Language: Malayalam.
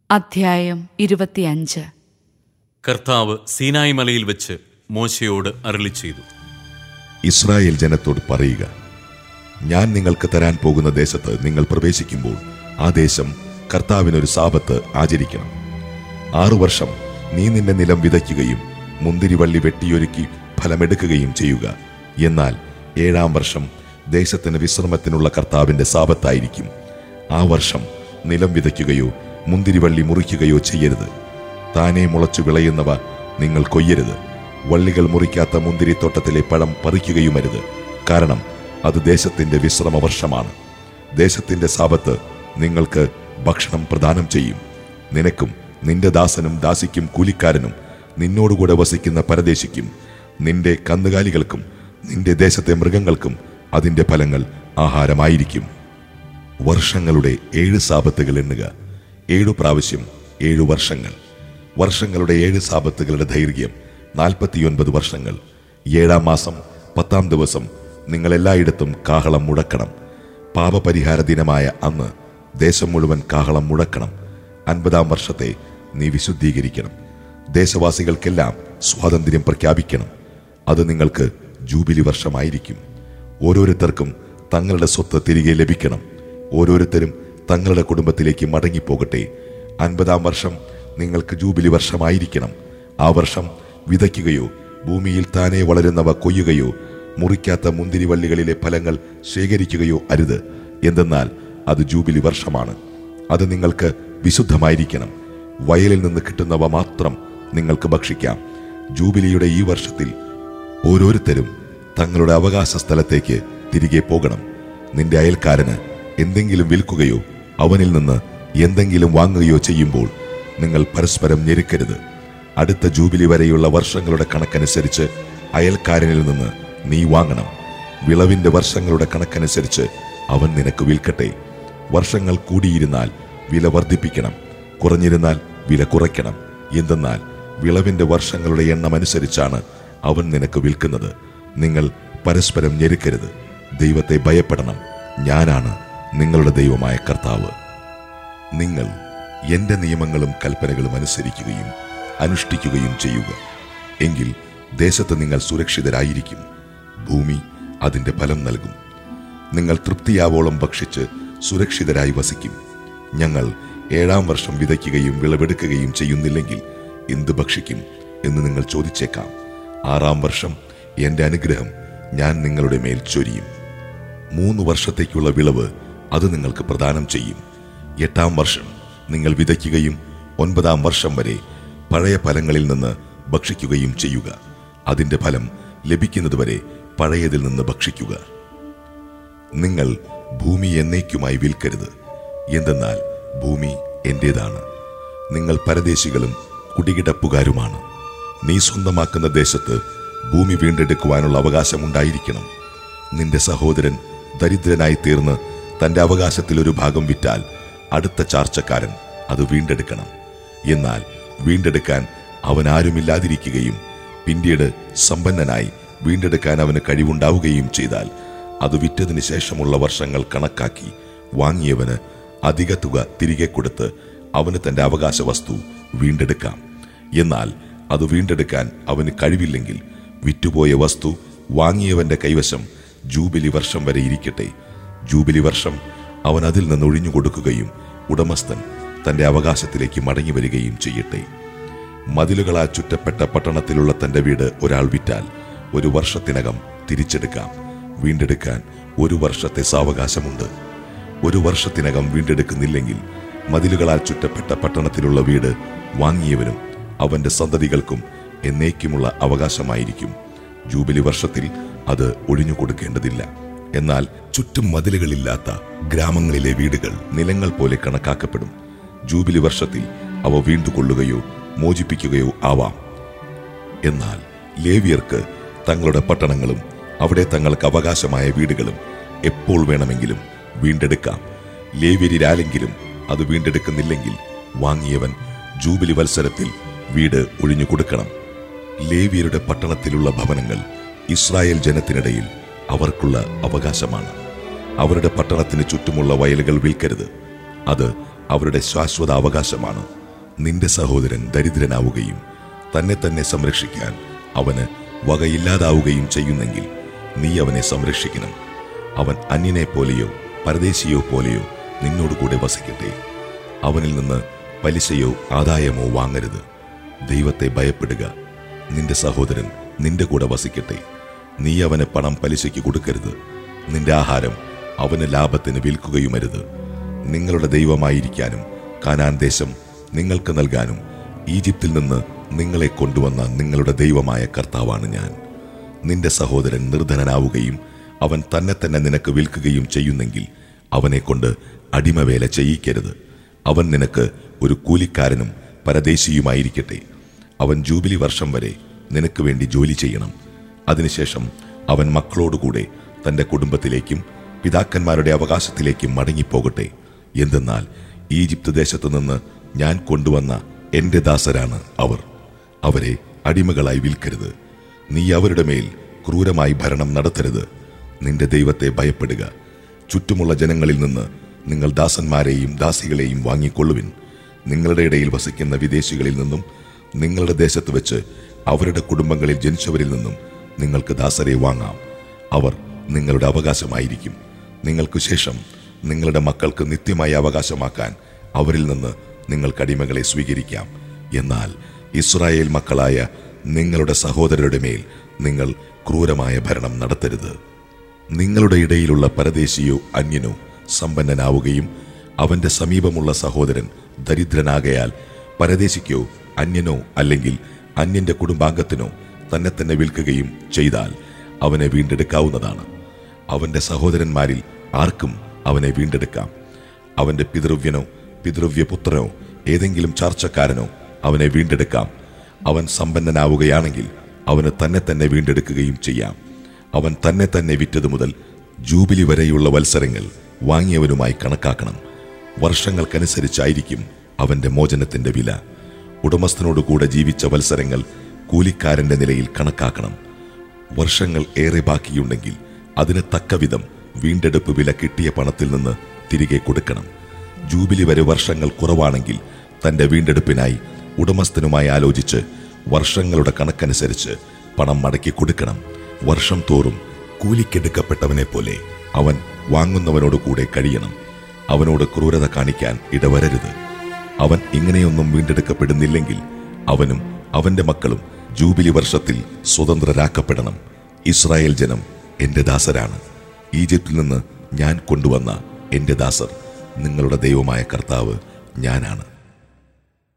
അധ്യായം ഇരുപത്തിയഞ്ച് കർത്താവ് സീനായി മലയിൽ വെച്ച് മോശയോട് അരളി ചെയ്തു ഇസ്രായേൽ ജനത്തോട് പറയുക ഞാൻ നിങ്ങൾക്ക് തരാൻ പോകുന്ന ദേശത്ത് നിങ്ങൾ പ്രവേശിക്കുമ്പോൾ ആ ദേശം കർത്താവിനൊരു സാപത്ത് ആചരിക്കണം ആറു വർഷം നീ നിന്റെ നിലം വിതയ്ക്കുകയും മുന്തിരിവള്ളി വെട്ടിയൊരുക്കി ഫലമെടുക്കുകയും ചെയ്യുക എന്നാൽ ഏഴാം വർഷം ദേശത്തിന് വിശ്രമത്തിനുള്ള കർത്താവിന്റെ സാപത്തായിരിക്കും ആ വർഷം നിലം വിതയ്ക്കുകയോ മുന്തിരിവള്ളി മുറിക്കുകയോ ചെയ്യരുത് താനെ മുളച്ചു വിളയുന്നവ നിങ്ങൾ കൊയ്യരുത് വള്ളികൾ മുറിക്കാത്ത മുന്തിരിത്തോട്ടത്തിലെ പഴം പറിക്കുകയുമരുത് കാരണം അത് ദേശത്തിന്റെ വിശ്രമ വർഷമാണ് ദേശത്തിന്റെ സാപത്ത് നിങ്ങൾക്ക് ഭക്ഷണം പ്രദാനം ചെയ്യും നിനക്കും നിന്റെ ദാസനും ദാസിക്കും കൂലിക്കാരനും നിന്നോടുകൂടെ വസിക്കുന്ന പരദേശിക്കും നിന്റെ കന്നുകാലികൾക്കും നിന്റെ ദേശത്തെ മൃഗങ്ങൾക്കും അതിന്റെ ഫലങ്ങൾ ആഹാരമായിരിക്കും വർഷങ്ങളുടെ ഏഴ് സാപത്തുകൾ എണ്ണുക ഏഴു പ്രാവശ്യം ഏഴു വർഷങ്ങൾ വർഷങ്ങളുടെ ഏഴ് സാപത്തുകളുടെ ദൈർഘ്യം നാൽപ്പത്തിയൊൻപത് വർഷങ്ങൾ ഏഴാം മാസം പത്താം ദിവസം നിങ്ങൾ എല്ലായിടത്തും കാഹളം മുഴക്കണം പാപപരിഹാര ദിനമായ അന്ന് ദേശം മുഴുവൻ കാഹളം മുഴക്കണം അൻപതാം വർഷത്തെ നീ വിശുദ്ധീകരിക്കണം ദേശവാസികൾക്കെല്ലാം സ്വാതന്ത്ര്യം പ്രഖ്യാപിക്കണം അത് നിങ്ങൾക്ക് ജൂബിലി വർഷമായിരിക്കും ഓരോരുത്തർക്കും തങ്ങളുടെ സ്വത്ത് തിരികെ ലഭിക്കണം ഓരോരുത്തരും തങ്ങളുടെ കുടുംബത്തിലേക്ക് മടങ്ങിപ്പോകട്ടെ അൻപതാം വർഷം നിങ്ങൾക്ക് ജൂബിലി വർഷമായിരിക്കണം ആ വർഷം വിതയ്ക്കുകയോ ഭൂമിയിൽ താനെ വളരുന്നവ കൊയ്യുകയോ മുറിക്കാത്ത മുന്തിരിവള്ളികളിലെ ഫലങ്ങൾ ശേഖരിക്കുകയോ അരുത് എന്തെന്നാൽ അത് ജൂബിലി വർഷമാണ് അത് നിങ്ങൾക്ക് വിശുദ്ധമായിരിക്കണം വയലിൽ നിന്ന് കിട്ടുന്നവ മാത്രം നിങ്ങൾക്ക് ഭക്ഷിക്കാം ജൂബിലിയുടെ ഈ വർഷത്തിൽ ഓരോരുത്തരും തങ്ങളുടെ അവകാശ സ്ഥലത്തേക്ക് തിരികെ പോകണം നിന്റെ അയൽക്കാരന് എന്തെങ്കിലും വിൽക്കുകയോ അവനിൽ നിന്ന് എന്തെങ്കിലും വാങ്ങുകയോ ചെയ്യുമ്പോൾ നിങ്ങൾ പരസ്പരം ഞെരുക്കരുത് അടുത്ത ജൂബിലി വരെയുള്ള വർഷങ്ങളുടെ കണക്കനുസരിച്ച് അയൽക്കാരനിൽ നിന്ന് നീ വാങ്ങണം വിളവിന്റെ വർഷങ്ങളുടെ കണക്കനുസരിച്ച് അവൻ നിനക്ക് വിൽക്കട്ടെ വർഷങ്ങൾ കൂടിയിരുന്നാൽ വില വർദ്ധിപ്പിക്കണം കുറഞ്ഞിരുന്നാൽ വില കുറയ്ക്കണം എന്തെന്നാൽ വിളവിന്റെ വർഷങ്ങളുടെ എണ്ണം അനുസരിച്ചാണ് അവൻ നിനക്ക് വിൽക്കുന്നത് നിങ്ങൾ പരസ്പരം ഞെരുക്കരുത് ദൈവത്തെ ഭയപ്പെടണം ഞാനാണ് നിങ്ങളുടെ ദൈവമായ കർത്താവ് നിങ്ങൾ എന്റെ നിയമങ്ങളും കൽപ്പനകളും അനുസരിക്കുകയും അനുഷ്ഠിക്കുകയും ചെയ്യുക എങ്കിൽ ദേശത്ത് നിങ്ങൾ സുരക്ഷിതരായിരിക്കും ഭൂമി അതിന്റെ ഫലം നൽകും നിങ്ങൾ തൃപ്തിയാവോളം ഭക്ഷിച്ച് സുരക്ഷിതരായി വസിക്കും ഞങ്ങൾ ഏഴാം വർഷം വിതയ്ക്കുകയും വിളവെടുക്കുകയും ചെയ്യുന്നില്ലെങ്കിൽ എന്ത് ഭക്ഷിക്കും എന്ന് നിങ്ങൾ ചോദിച്ചേക്കാം ആറാം വർഷം എന്റെ അനുഗ്രഹം ഞാൻ നിങ്ങളുടെ മേൽ ചൊരിയും മൂന്ന് വർഷത്തേക്കുള്ള വിളവ് അത് നിങ്ങൾക്ക് പ്രദാനം ചെയ്യും എട്ടാം വർഷം നിങ്ങൾ വിതയ്ക്കുകയും ഒൻപതാം വർഷം വരെ പഴയ ഫലങ്ങളിൽ നിന്ന് ഭക്ഷിക്കുകയും ചെയ്യുക അതിന്റെ ഫലം ലഭിക്കുന്നതുവരെ പഴയതിൽ നിന്ന് ഭക്ഷിക്കുക നിങ്ങൾ ഭൂമി എന്നേക്കുമായി വിൽക്കരുത് എന്തെന്നാൽ ഭൂമി എന്റേതാണ് നിങ്ങൾ പരദേശികളും കുടികിടപ്പുകാരുമാണ് നീ സ്വന്തമാക്കുന്ന ദേശത്ത് ഭൂമി വീണ്ടെടുക്കുവാനുള്ള അവകാശമുണ്ടായിരിക്കണം നിന്റെ സഹോദരൻ ദരിദ്രനായി തീർന്ന് തന്റെ അവകാശത്തിൽ ഒരു ഭാഗം വിറ്റാൽ അടുത്ത ചാർച്ചക്കാരൻ അത് വീണ്ടെടുക്കണം എന്നാൽ വീണ്ടെടുക്കാൻ അവൻ ആരുമില്ലാതിരിക്കുകയും പിന്നീട് സമ്പന്നനായി വീണ്ടെടുക്കാൻ അവന് കഴിവുണ്ടാവുകയും ചെയ്താൽ അത് വിറ്റതിന് ശേഷമുള്ള വർഷങ്ങൾ കണക്കാക്കി വാങ്ങിയവന് അധിക തുക തിരികെ കൊടുത്ത് അവന് തന്റെ അവകാശ വസ്തു വീണ്ടെടുക്കാം എന്നാൽ അത് വീണ്ടെടുക്കാൻ അവന് കഴിവില്ലെങ്കിൽ വിറ്റുപോയ വസ്തു വാങ്ങിയവന്റെ കൈവശം ജൂബിലി വർഷം വരെ ഇരിക്കട്ടെ ജൂബിലി വർഷം അവൻ അതിൽ നിന്ന് ഒഴിഞ്ഞു കൊടുക്കുകയും ഉടമസ്ഥൻ തന്റെ അവകാശത്തിലേക്ക് മടങ്ങി വരികയും ചെയ്യട്ടെ മതിലുകളാൽ ചുറ്റപ്പെട്ട പട്ടണത്തിലുള്ള തന്റെ വീട് ഒരാൾ വിറ്റാൽ ഒരു വർഷത്തിനകം തിരിച്ചെടുക്കാം വീണ്ടെടുക്കാൻ ഒരു വർഷത്തെ സാവകാശമുണ്ട് ഒരു വർഷത്തിനകം വീണ്ടെടുക്കുന്നില്ലെങ്കിൽ മതിലുകളാൽ ചുറ്റപ്പെട്ട പട്ടണത്തിലുള്ള വീട് വാങ്ങിയവനും അവന്റെ സന്തതികൾക്കും എന്നേക്കുമുള്ള അവകാശമായിരിക്കും ജൂബിലി വർഷത്തിൽ അത് ഒഴിഞ്ഞു കൊടുക്കേണ്ടതില്ല എന്നാൽ ചുറ്റും മതിലുകളില്ലാത്ത ഗ്രാമങ്ങളിലെ വീടുകൾ നിലങ്ങൾ പോലെ കണക്കാക്കപ്പെടും ജൂബിലി വർഷത്തിൽ അവ വീണ്ടുകൊള്ളുകയോ മോചിപ്പിക്കുകയോ ആവാം എന്നാൽ ലേവിയർക്ക് തങ്ങളുടെ പട്ടണങ്ങളും അവിടെ തങ്ങൾക്ക് അവകാശമായ വീടുകളും എപ്പോൾ വേണമെങ്കിലും വീണ്ടെടുക്കാം ലേവ്യരിലാരെങ്കിലും അത് വീണ്ടെടുക്കുന്നില്ലെങ്കിൽ വാങ്ങിയവൻ ജൂബിലി വത്സരത്തിൽ വീട് ഒഴിഞ്ഞു കൊടുക്കണം ലേവ്യരുടെ പട്ടണത്തിലുള്ള ഭവനങ്ങൾ ഇസ്രായേൽ ജനത്തിനിടയിൽ അവർക്കുള്ള അവകാശമാണ് അവരുടെ പട്ടണത്തിന് ചുറ്റുമുള്ള വയലുകൾ വിൽക്കരുത് അത് അവരുടെ ശാശ്വത അവകാശമാണ് നിന്റെ സഹോദരൻ ദരിദ്രനാവുകയും തന്നെ തന്നെ സംരക്ഷിക്കാൻ അവന് വകയില്ലാതാവുകയും ചെയ്യുന്നെങ്കിൽ നീ അവനെ സംരക്ഷിക്കണം അവൻ അന്യനെ പോലെയോ പരദേശിയോ പോലെയോ നിന്നോടുകൂടെ വസിക്കട്ടെ അവനിൽ നിന്ന് പലിശയോ ആദായമോ വാങ്ങരുത് ദൈവത്തെ ഭയപ്പെടുക നിന്റെ സഹോദരൻ നിന്റെ കൂടെ വസിക്കട്ടെ നീ അവന് പണം പലിശയ്ക്ക് കൊടുക്കരുത് നിന്റെ ആഹാരം അവന് ലാഭത്തിന് വിൽക്കുകയുമരുത് നിങ്ങളുടെ ദൈവമായിരിക്കാനും കാനാൻ ദേശം നിങ്ങൾക്ക് നൽകാനും ഈജിപ്തിൽ നിന്ന് നിങ്ങളെ കൊണ്ടുവന്ന നിങ്ങളുടെ ദൈവമായ കർത്താവാണ് ഞാൻ നിന്റെ സഹോദരൻ നിർധനനാവുകയും അവൻ തന്നെ തന്നെ നിനക്ക് വിൽക്കുകയും ചെയ്യുന്നെങ്കിൽ അവനെ കൊണ്ട് അടിമവേല ചെയ്യിക്കരുത് അവൻ നിനക്ക് ഒരു കൂലിക്കാരനും പരദേശിയുമായിരിക്കട്ടെ അവൻ ജൂബിലി വർഷം വരെ നിനക്ക് വേണ്ടി ജോലി ചെയ്യണം അതിനുശേഷം അവൻ മക്കളോടുകൂടെ തന്റെ കുടുംബത്തിലേക്കും പിതാക്കന്മാരുടെ അവകാശത്തിലേക്കും മടങ്ങിപ്പോകട്ടെ എന്തെന്നാൽ ഈജിപ്ത് ദേശത്തു നിന്ന് ഞാൻ കൊണ്ടുവന്ന എന്റെ ദാസരാണ് അവർ അവരെ അടിമകളായി വിൽക്കരുത് നീ അവരുടെ മേൽ ക്രൂരമായി ഭരണം നടത്തരുത് നിന്റെ ദൈവത്തെ ഭയപ്പെടുക ചുറ്റുമുള്ള ജനങ്ങളിൽ നിന്ന് നിങ്ങൾ ദാസന്മാരെയും ദാസികളെയും വാങ്ങിക്കൊള്ളുവിൻ നിങ്ങളുടെ ഇടയിൽ വസിക്കുന്ന വിദേശികളിൽ നിന്നും നിങ്ങളുടെ ദേശത്ത് വെച്ച് അവരുടെ കുടുംബങ്ങളിൽ ജനിച്ചവരിൽ നിന്നും നിങ്ങൾക്ക് ദാസരെ വാങ്ങാം അവർ നിങ്ങളുടെ അവകാശമായിരിക്കും നിങ്ങൾക്ക് ശേഷം നിങ്ങളുടെ മക്കൾക്ക് നിത്യമായി അവകാശമാക്കാൻ അവരിൽ നിന്ന് നിങ്ങൾക്ക് അടിമകളെ സ്വീകരിക്കാം എന്നാൽ ഇസ്രായേൽ മക്കളായ നിങ്ങളുടെ സഹോദരരുടെ മേൽ നിങ്ങൾ ക്രൂരമായ ഭരണം നടത്തരുത് നിങ്ങളുടെ ഇടയിലുള്ള പരദേശിയോ അന്യനോ സമ്പന്നനാവുകയും അവന്റെ സമീപമുള്ള സഹോദരൻ ദരിദ്രനാകയാൽ പരദേശിക്കോ അന്യനോ അല്ലെങ്കിൽ അന്യന്റെ കുടുംബാംഗത്തിനോ തന്നെ തന്നെ വിൽക്കുകയും ചെയ്താൽ അവനെ വീണ്ടെടുക്കാവുന്നതാണ് അവന്റെ സഹോദരന്മാരിൽ ആർക്കും അവനെ വീണ്ടെടുക്കാം അവന്റെ പിതൃവ്യനോ പിതൃവ്യപുത്രനോ ഏതെങ്കിലും ചാർച്ചക്കാരനോ അവനെ വീണ്ടെടുക്കാം അവൻ സമ്പന്നനാവുകയാണെങ്കിൽ അവന് തന്നെ തന്നെ വീണ്ടെടുക്കുകയും ചെയ്യാം അവൻ തന്നെ തന്നെ വിറ്റതു മുതൽ ജൂബിലി വരെയുള്ള വത്സരങ്ങൾ വാങ്ങിയവനുമായി കണക്കാക്കണം വർഷങ്ങൾക്കനുസരിച്ചായിരിക്കും അവന്റെ മോചനത്തിന്റെ വില ഉടമസ്ഥനോട് കൂടെ ജീവിച്ച വത്സരങ്ങൾ കൂലിക്കാരന്റെ നിലയിൽ കണക്കാക്കണം വർഷങ്ങൾ ഏറെ ബാക്കിയുണ്ടെങ്കിൽ അതിന് തക്കവിധം വീണ്ടെടുപ്പ് വില കിട്ടിയ പണത്തിൽ നിന്ന് തിരികെ കൊടുക്കണം ജൂബിലി വരെ വർഷങ്ങൾ കുറവാണെങ്കിൽ തന്റെ വീണ്ടെടുപ്പിനായി ഉടമസ്ഥനുമായി ആലോചിച്ച് വർഷങ്ങളുടെ കണക്കനുസരിച്ച് പണം മടക്കി കൊടുക്കണം വർഷം തോറും കൂലിക്കെടുക്കപ്പെട്ടവനെ പോലെ അവൻ വാങ്ങുന്നവനോട് കൂടെ കഴിയണം അവനോട് ക്രൂരത കാണിക്കാൻ ഇടവരരുത് അവൻ ഇങ്ങനെയൊന്നും വീണ്ടെടുക്കപ്പെടുന്നില്ലെങ്കിൽ അവനും അവന്റെ മക്കളും ജൂബിലി വർഷത്തിൽ സ്വതന്ത്രരാക്കപ്പെടണം ഇസ്രായേൽ ജനം എന്റെ ദാസരാണ് ഈജിപ്തിൽ നിന്ന് ഞാൻ കൊണ്ടുവന്ന എന്റെ ദാസർ നിങ്ങളുടെ ദൈവമായ കർത്താവ് ഞാനാണ്